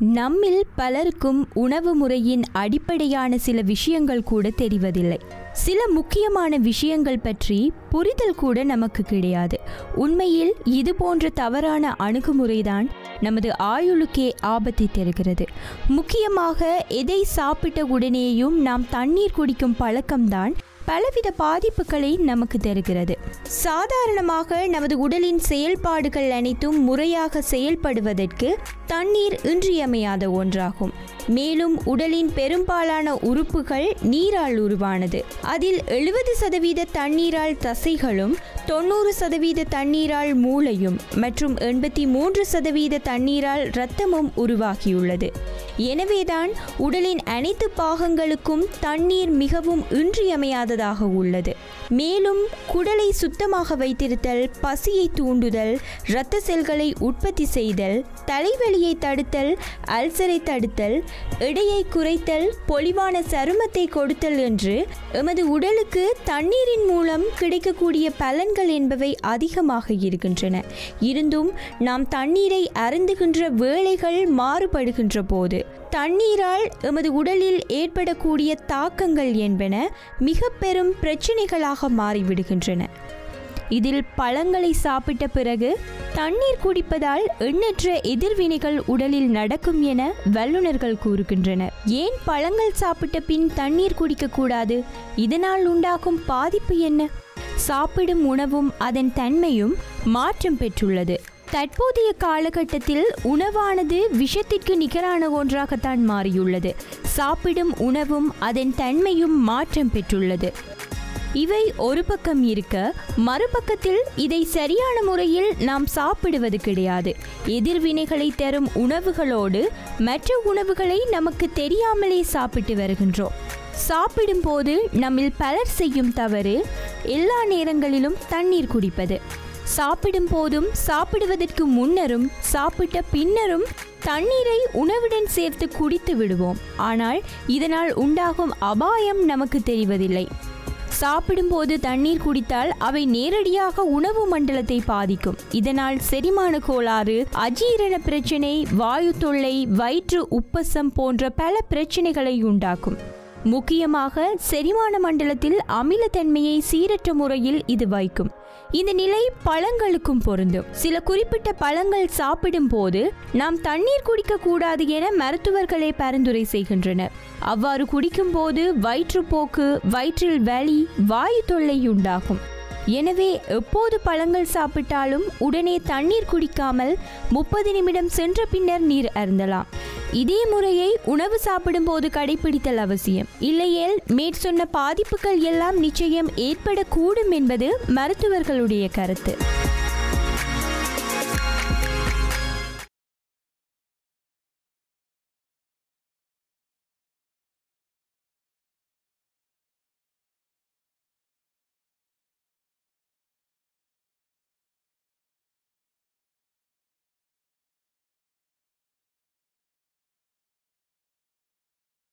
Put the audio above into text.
நம்மில் பலருக்கும் உணவு முறையின் அடிப்படையான சில விஷயங்கள் கூட தெரிவதில்லை சில முக்கியமான விஷயங்கள் பற்றி புரிதல் கூட நமக்கு கிடையாது உண்மையில் இது போன்ற தவறான அணுகுமுறைதான் நமது ஆயுளுக்கே ஆபத்தை தருகிறது முக்கியமாக எதை சாப்பிட்ட உடனேயும் நாம் தண்ணீர் குடிக்கும் பழக்கம்தான் பலவித பாதிப்புகளை நமக்கு தருகிறது சாதாரணமாக நமது உடலின் செயல்பாடுகள் அனைத்தும் முறையாக செயல்படுவதற்கு தண்ணீர் இன்றியமையாத ஒன்றாகும் மேலும் உடலின் பெரும்பாலான உறுப்புகள் நீரால் உருவானது அதில் எழுபது சதவீத தண்ணீரால் தசைகளும் தொண்ணூறு சதவீத தண்ணீரால் மூளையும் மற்றும் எண்பத்தி மூன்று சதவீத தண்ணீரால் இரத்தமும் உருவாகியுள்ளது எனவேதான் உடலின் அனைத்து பாகங்களுக்கும் தண்ணீர் மிகவும் இன்றியமையாததாக உள்ளது மேலும் குடலை சுத்தமாக வைத்திருத்தல் பசியை தூண்டுதல் இரத்த செல்களை உற்பத்தி செய்தல் தலைவலியை தடுத்தல் அல்சரை தடுத்தல் எடையை குறைத்தல் பொலிவான சருமத்தை கொடுத்தல் என்று எமது உடலுக்கு தண்ணீரின் மூலம் கிடைக்கக்கூடிய பலன்கள் என்பவை அதிகமாக இருக்கின்றன இருந்தும் நாம் தண்ணீரை அருந்துகின்ற வேளைகள் மாறுபடுகின்ற போது தண்ணீரால் எமது உடலில் ஏற்படக்கூடிய தாக்கங்கள் என்பன மிக பெரும் பிரச்சனைகளாக மாறிவிடுகின்றன இதில் பழங்களை சாப்பிட்ட பிறகு தண்ணீர் குடிப்பதால் எண்ணற்ற எதிர்வினைகள் உடலில் நடக்கும் என வல்லுநர்கள் கூறுகின்றனர் ஏன் பழங்கள் சாப்பிட்ட பின் தண்ணீர் குடிக்கக்கூடாது இதனால் உண்டாகும் பாதிப்பு என்ன சாப்பிடும் உணவும் அதன் தன்மையும் மாற்றம் பெற்றுள்ளது தற்போதைய காலகட்டத்தில் உணவானது விஷத்திற்கு நிகரான ஒன்றாகத்தான் மாறியுள்ளது சாப்பிடும் உணவும் அதன் தன்மையும் மாற்றம் பெற்றுள்ளது இவை ஒரு பக்கம் இருக்க மறுபக்கத்தில் இதை சரியான முறையில் நாம் சாப்பிடுவது கிடையாது எதிர்வினைகளை தரும் உணவுகளோடு மற்ற உணவுகளை நமக்கு தெரியாமலே சாப்பிட்டு வருகின்றோம் சாப்பிடும்போது நம்மில் பலர் செய்யும் தவறு எல்லா நேரங்களிலும் தண்ணீர் குடிப்பது சாப்பிடும் போதும் சாப்பிடுவதற்கு முன்னரும் சாப்பிட்ட பின்னரும் தண்ணீரை உணவுடன் சேர்த்து குடித்து விடுவோம் ஆனால் இதனால் உண்டாகும் அபாயம் நமக்கு தெரிவதில்லை சாப்பிடும்போது தண்ணீர் குடித்தால் அவை நேரடியாக உணவு மண்டலத்தை பாதிக்கும் இதனால் செரிமான கோளாறு அஜீரண பிரச்சனை வாயு தொல்லை வயிற்று உப்பசம் போன்ற பல பிரச்சனைகளை உண்டாக்கும் முக்கியமாக செரிமான மண்டலத்தில் அமிலத்தன்மையை சீரற்ற முறையில் இது வைக்கும் இந்த நிலை பழங்களுக்கும் பொருந்தும் சில குறிப்பிட்ட பழங்கள் சாப்பிடும் போது நாம் தண்ணீர் குடிக்க கூடாது என மருத்துவர்களே பரிந்துரை செய்கின்றனர் அவ்வாறு குடிக்கும் போது வயிற்றுப்போக்கு வயிற்றில் வலி வாயு தொல்லை உண்டாகும் எனவே எப்போது பழங்கள் சாப்பிட்டாலும் உடனே தண்ணீர் குடிக்காமல் முப்பது நிமிடம் சென்ற பின்னர் நீர் அருந்தலாம் இதே முறையை உணவு சாப்பிடும்போது கடைபிடித்தல் அவசியம் இல்லையேல் மேற்சொன்ன பாதிப்புகள் எல்லாம் நிச்சயம் ஏற்படக்கூடும் என்பது மருத்துவர்களுடைய கருத்து